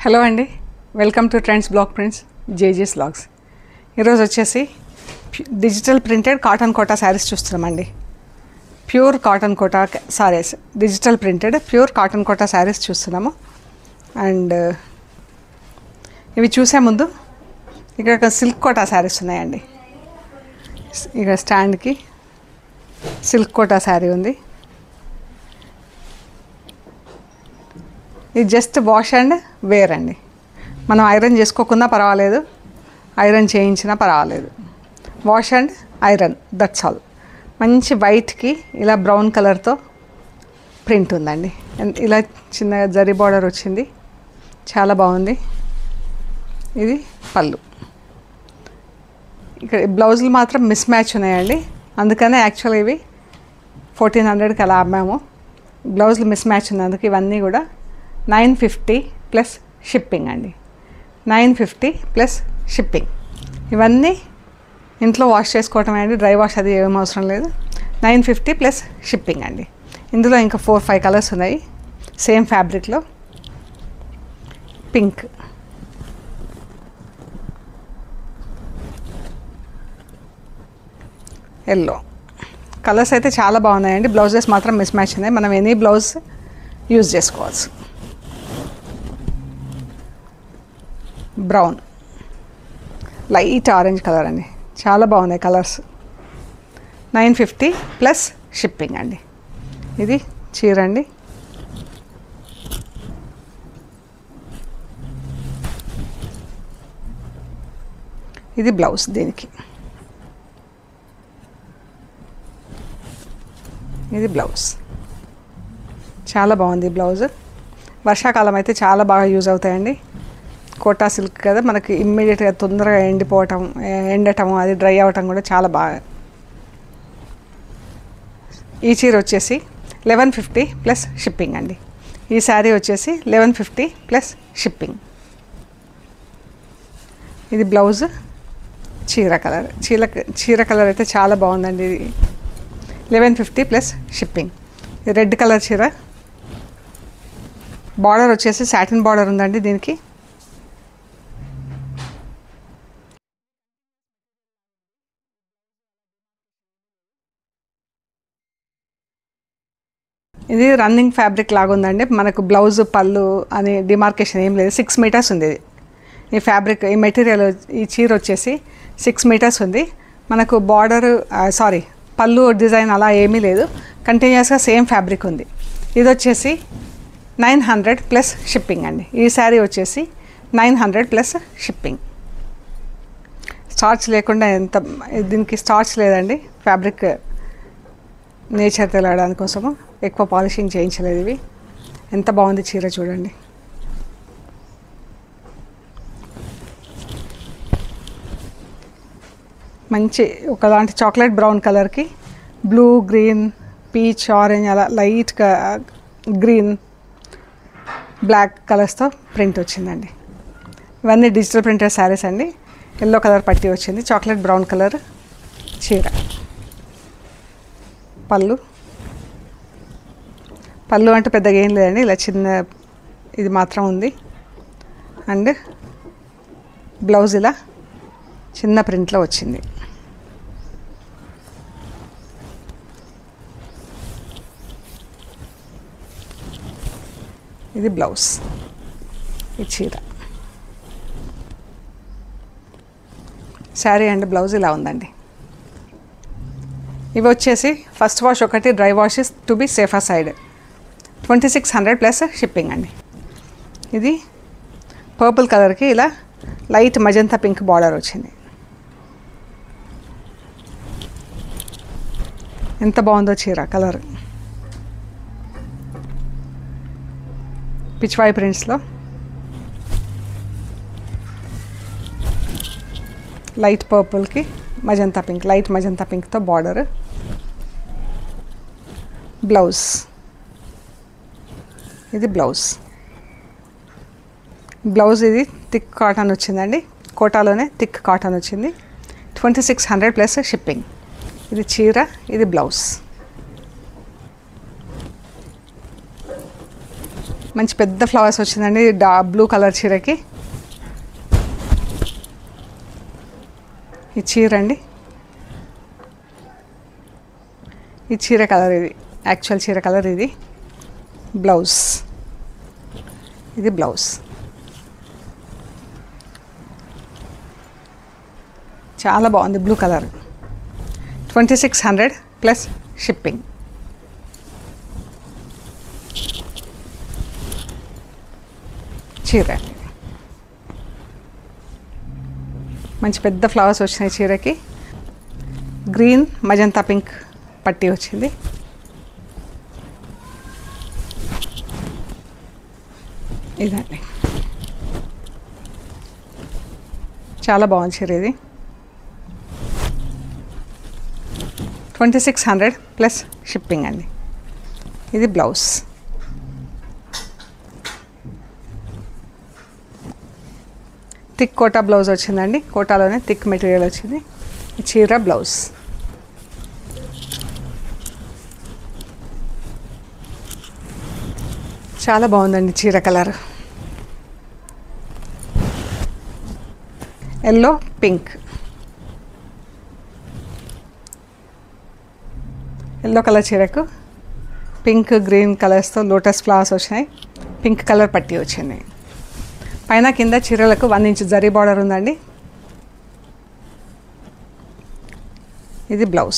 hello అండి welcome to trends block prints జేజీస్ blogs ఈరోజు వచ్చేసి ప్యూ- digital printed cotton Kota saris చూస్తున్నామండి pure cotton Kota saris digital printed pure cotton Kota saris చూస్తున్నాము అండ్ ఇవి చూసే ముందు ఇక్కడ సిల్క్ కోటా శారీస్ ఉన్నాయండి ఇక స్టాండ్కి సిల్క్ కోటా శారీ ఉంది ఇది జస్ట్ వాష్ అండ్ వేర్ అండి మనం ఐరన్ చేసుకోకున్నా పర్వాలేదు ఐరన్ చేయించినా పర్వాలేదు wash and iron that's all మంచి వైట్కి ఇలా బ్రౌన్ కలర్తో ప్రింట్ ఉందండి అండ్ ఇలా చిన్న జరీ బార్డర్ వచ్చింది చాలా బాగుంది ఇది పళ్ళు ఇక్కడ బ్లౌజులు మాత్రం మిస్ మ్యాచ్ ఉన్నాయండి అందుకనే యాక్చువల్గా ఇవి ఫోర్టీన్ హండ్రెడ్కి అలా అమ్మాము బ్లౌజులు మిస్ మ్యాచ్ ఉన్నందుకు ఇవన్నీ కూడా నైన్ ఫిఫ్టీ ప్లస్ షిప్పింగ్ అండి నైన్ ఫిఫ్టీ ప్లస్ షిప్పింగ్ ఇవన్నీ ఇంట్లో వాష్ చేసుకోవటం అండి డ్రై వాష్ అది ఏం అవసరం లేదు నైన్ ఫిఫ్టీ ప్లస్ షిప్పింగ్ అండి ఇందులో ఇంకా ఫోర్ ఫైవ్ కలర్స్ ఉన్నాయి సేమ్ ఫ్యాబ్రిక్లో పింక్ ఎల్లో కలర్స్ అయితే చాలా బాగున్నాయండి బ్లౌజెస్ మాత్రం మిస్ మ్యాచ్ ఉన్నాయి మనం ఎనీ బ్లౌజ్ యూజ్ చేసుకోవచ్చు బ్రౌన్ లైట్ ఆరెంజ్ కలర్ అండి చాలా బాగున్నాయి colours nine fifty plus shipping అండి ఇది చీర అండి ఇది బ్లౌజ్ దీనికి ఇది బ్లౌజ్ చాలా బాగుంది బ్లౌజ్ వర్షాకాలం అయితే చాలా బాగా యూజ్ అవుతాయండి కోటా సిల్క్ కదా మనకి ఇమ్మీడియట్గా తొందరగా ఎండిపోవటం ఏ- ఎండటం అది డ్రై అవ్వటం కూడా చాలా బాగా ఈ చీర వచ్చేసి లెవెన్ ఫిఫ్టీ ప్లస్ షిప్పింగ్ అండి ఈ శారీ వచ్చేసి లెవెన్ ఫిఫ్టీ ప్లస్ షిప్పింగ్ ఇది బ్లౌజ్ చీర కలర్ చీర చీర కలర్ అయితే చాలా బాగుందండి ఇది eleven fifty plus shipping red colour చీర బార్డర్ వచ్చేసి సాటిన్ బార్డర్ ఉందండి దీనికి ఇది రన్నింగ్ ఫ్యాబ్రిక్ లాగా ఉందండి మనకు బ్లౌజ్ పళ్ళు అని డిమార్కేషన్ ఏం లేదు సిక్స్ మీటర్స్ ఉంది ఇది ఈ ఫ్యాబ్రిక్ ఈ మెటీరియల్ ఈ చీర వచ్చేసి సిక్స్ మీటర్స్ ఉంది మనకు బార్డర్ సారీ పళ్ళు డిజైన్ అలా ఏమీ లేదు కంటిన్యూస్గా సేమ్ ఫ్యాబ్రిక్ ఉంది ఇది వచ్చేసి నైన్ హండ్రెడ్ ప్లస్ షిప్పింగ్ అండి ఈ శారీ వచ్చేసి nine hundred plus shipping starch లేకుండా ఎంత దీనికి స్టార్చ్ లేదండి ఫ్యాబ్రిక్ నేచర్ తెలియడానికి కోసము ఎక్కువ పాలిషింగ్ చేయించలేదు ఇవి ఎంత బాగుంది చీర చూడండి మంచి ఒకలాంటి చాక్లెట్ బ్రౌన్ కలర్కి బ్లూ గ్రీన్ పీచ్ ఆరెంజ్ అలా లైట్గా గ్రీన్ బ్లాక్ కలర్స్తో ప్రింట్ వచ్చిందండి ఇవన్నీ డిజిటల్ ప్రింటెడ్ శారీస్ అండి ఎల్లో కలర్ పట్టి వచ్చింది చాక్లెట్ బ్రౌన్ కలర్ చీర పళ్ళు పళ్ళు అంటే పెద్దగా ఏం లేదండి ఇలా చిన్న ఇది మాత్రం ఉంది అండ్ బ్లౌజ్ ఇలా చిన్న ప్రింట్లో వచ్చింది ఇది బ్లౌజ్ ఈ చీర శారీ అండ్ బ్లౌజ్ ఇలా ఉందండి ఇవి వచ్చేసి ఫస్ట్ వాష్ ఒకటి dry wash is to be safer side twenty six hundred plus shipping అండి ఇది పర్పుల్ కలర్కి ఇలా లైట్ మజంతా పింక్ బార్డర్ వచ్చింది ఎంత బాగుందో చీర కలర్ పిచ్వాయి ప్రింట్స్లో లైట్ పర్పుల్కి మజంతా పింక్ లైట్ మజంతా పింక్తో బార్డర్ బ్లౌజ్ ఇది బ్లౌజ్ బ్లౌజ్ ఇది థిక్ కాటన్ వచ్చిందండి కోటాలోనే థిక్ కాటన్ వచ్చింది twenty six hundred plus shipping ఇది చీర ఇది బ్లౌజ్ మంచి పెద్ద ఫ్లవర్స్ వచ్చిందండి డా బ్లూ కలర్ చీరకి ఈ చీర అండి ఈ చీర కలర్ ఇది యాక్చువల్ చీర కలర్ ఇది బ్లౌజ్ ఇది బ్లౌజ్ చాలా బాగుంది blue colour twenty six hundred plus shipping చీర మంచి పెద్ద ఫ్లవర్స్ వచ్చినాయి చీరకి గ్రీన్ మజంతా పింక్ పట్టి వచ్చింది ఇదండి చాలా బాగుంది చీర ఇది twenty six hundred plus shipping అండి ఇది బ్లౌజ్ థిక్ కోటా బ్లౌజ్ వచ్చిందండి కోటాలోనే థిక్ మెటీరియల్ వచ్చింది ఈ చీర బ్లౌజ్ చాలా బాగుందండి చీర colour yellow pink yellow colour చీరకు పింక్ గ్రీన్ కలర్స్తో లోటస్ ఫ్లవర్స్ వచ్చినాయి పింక్ కలర్ పట్టి వచ్చింది పైన కింద చీరలకు వన్ ఇంచ్ జరీ బార్డర్ ఉందండి ఇది బ్లౌజ్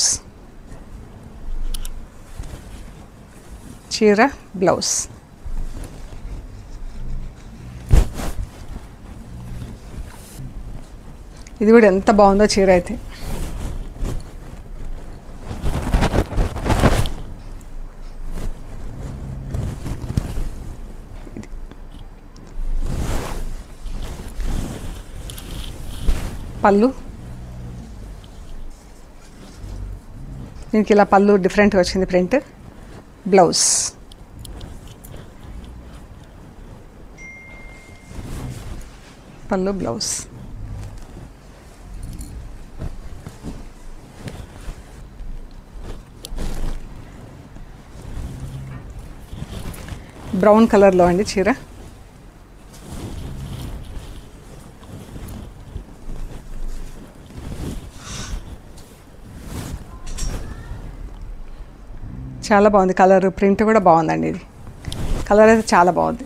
చీర బ్లౌజ్ ఇది కూడా ఎంత బాగుందో చీర అయితే పళ్ళు దీనికి ఇలా పళ్ళు డిఫరెంట్గా వచ్చింది ప్రింట్ బ్లౌజ్ పళ్ళు బ్లౌజ్ బ్రౌన్ కలర్లో అండి చీర చాలా బాగుంది కలర్ ప్రింట్ కూడా బాగుందండి ఇది కలర్ అయితే చాలా బాగుంది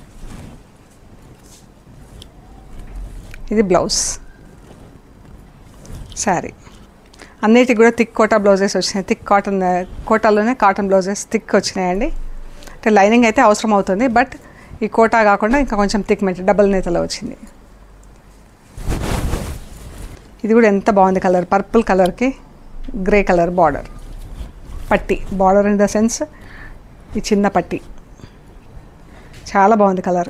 ఇది బ్లౌజ్ శారీ అన్నిటికి కూడా థిక్ కోటా బ్లౌజెస్ వచ్చినాయి థిక్ కాటన్ కోటాలోనే కాటన్ బ్లౌజెస్ థిక్ వచ్చినాయండి అంటే లైనింగ్ అయితే అవసరం అవుతుంది బట్ ఈ కోటా కాకుండా ఇంకా కొంచెం థిక్ మెట్ డబల్ నేతలో వచ్చింది ఇది కూడా ఎంత బాగుంది కలర్ పర్పుల్ కలర్కి గ్రే కలర్ బార్డర్ పట్టి బార్డర్ ఇన్ ద సెన్స్ ఈ చిన్న పట్టి చాలా బాగుంది కలర్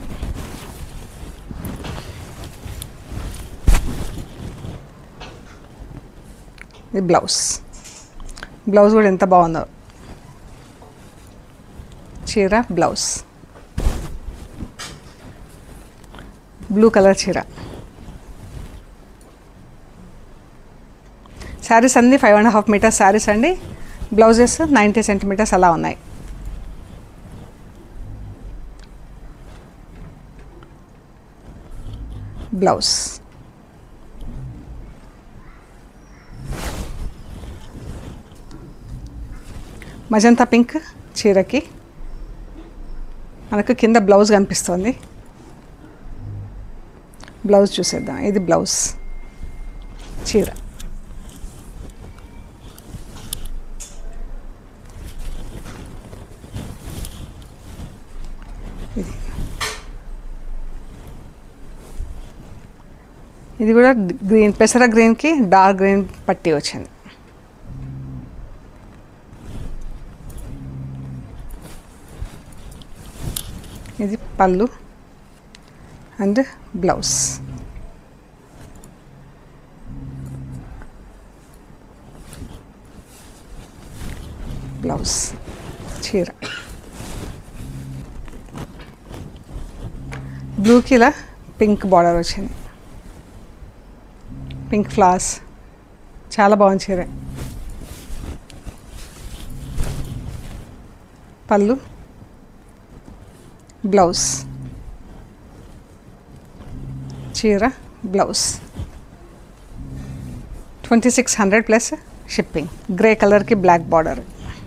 ఇది బ్లౌజ్ బ్లౌజ్ కూడా ఎంత బాగుందో చీర బ్లౌజ్ బ్లూ కలర్ చీర శారీస్ అన్నీ five and half metres saris అండి బ్లౌజెస్ నైంటీ సెంటీమీటర్స్ అలా ఉన్నాయి బ్లౌజ్ మజంతా పింక్ చీరకి మనకు కింద బ్లౌజ్ కనిపిస్తుంది బ్లౌజ్ చూసేద్దాం ఇది బ్లౌజ్ చీర ఇది ఇది కూడా గ్రీన్ పెసర గ్రీన్కి డార్క్ గ్రీన్ పట్టి వచ్చింది ఇది పళ్ళు అండ్ బ్లౌజ్ బ్లౌజ్ చీర బ్లూకి ఇలా పింక్ బార్డర్ వచ్చింది పింక్ ఫ్లవర్స్ చాలా బాగుంది చీర పళ్ళు బ్లౌజ్ చీర blouse twenty six hundred plus shipping grey కలర్కి బ్లాక్ బార్డర్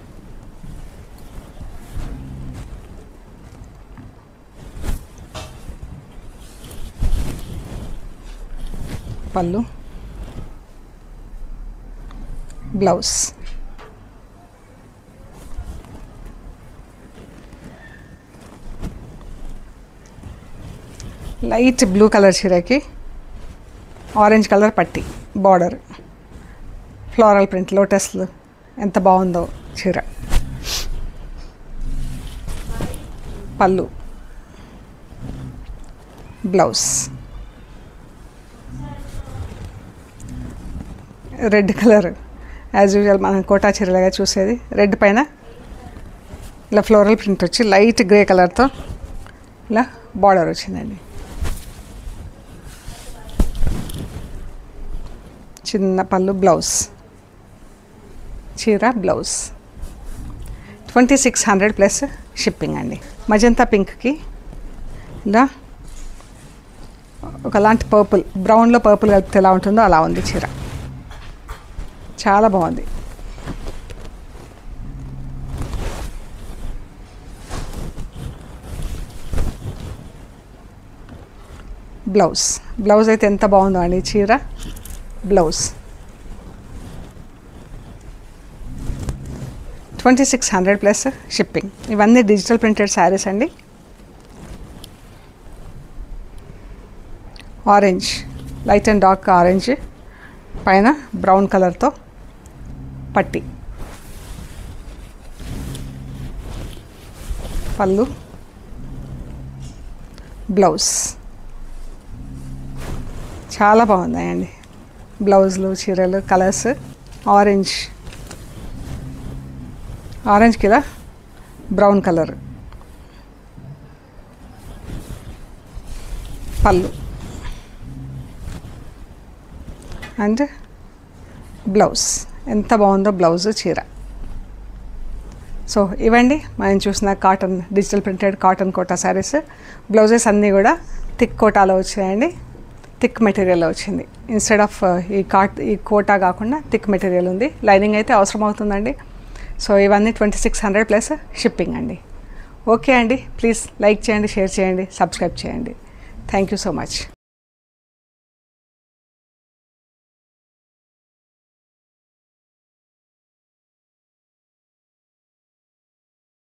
పళ్ళు బ్లౌజ్ లైట్ బ్లూ కలర్ చీరకి ఆరెంజ్ కలర్ పట్టి బార్డర్ ఫ్లోరల్ ప్రింట్ లోటస్లు ఎంత బాగుందో చీర పళ్ళు blouse red colour as usual మనం కోటా చీరలాగా చూసేది రెడ్ పైన ఇలా ఫ్లోరల్ ప్రింట్ వచ్చి లైట్ గ్రే కలర్తో ఇలా బార్డర్ వచ్చిందండి చిన్న పళ్ళు బ్లౌజ్ చీర blouse twenty six hundred plus shipping అండి మజంతా పింక్కి ఇలా ఒకలాంటి పర్పుల్ బ్రౌన్లో పర్పుల్ కలిపితే ఎలా ఉంటుందో అలా ఉంది చీర చాలా బాగుంది బ్లౌజ్ బ్లౌజ్ అయితే ఎంత బాగుందో అండి చీర blouse twenty six hundred plus shipping ఇవన్నీ డిజిటల్ ప్రింటెడ్ శారీస్ అండి orange light and dark orange పైన బ్రౌన్ కలర్తో పట్టి పళ్ళు బ్లౌజ్ చాలా బాగున్నాయండి బ్లౌజులు చీరలు కలర్స్ ఆరెంజ్ ఆరెంజ్ కింద బ్రౌన్ కలర్ పళ్ళు అండ్ బ్లౌజ్ ఎంత బాగుందో బ్లౌజ్ చీర సో ఇవండి మనం చూసిన cotton digital printed cotton Kota saris blouses అన్నీ కూడా థిక్ కోటాలో వచ్చాయండి థిక్ మెటీరియల్ వచ్చింది ఇన్స్టెడ్ ఆఫ్ ఈ కాట్ ఈ కోటా కాకుండా థిక్ మెటీరియల్ ఉంది లైనింగ్ అయితే అవసరం అవుతుందండి సో ఇవన్నీ twenty six hundred plus shipping అండి ఓకే అండి ప్లీజ్ లైక్ చేయండి షేర్ చేయండి సబ్స్క్రైబ్ చేయండి థ్యాంక్ యూ సో మచ్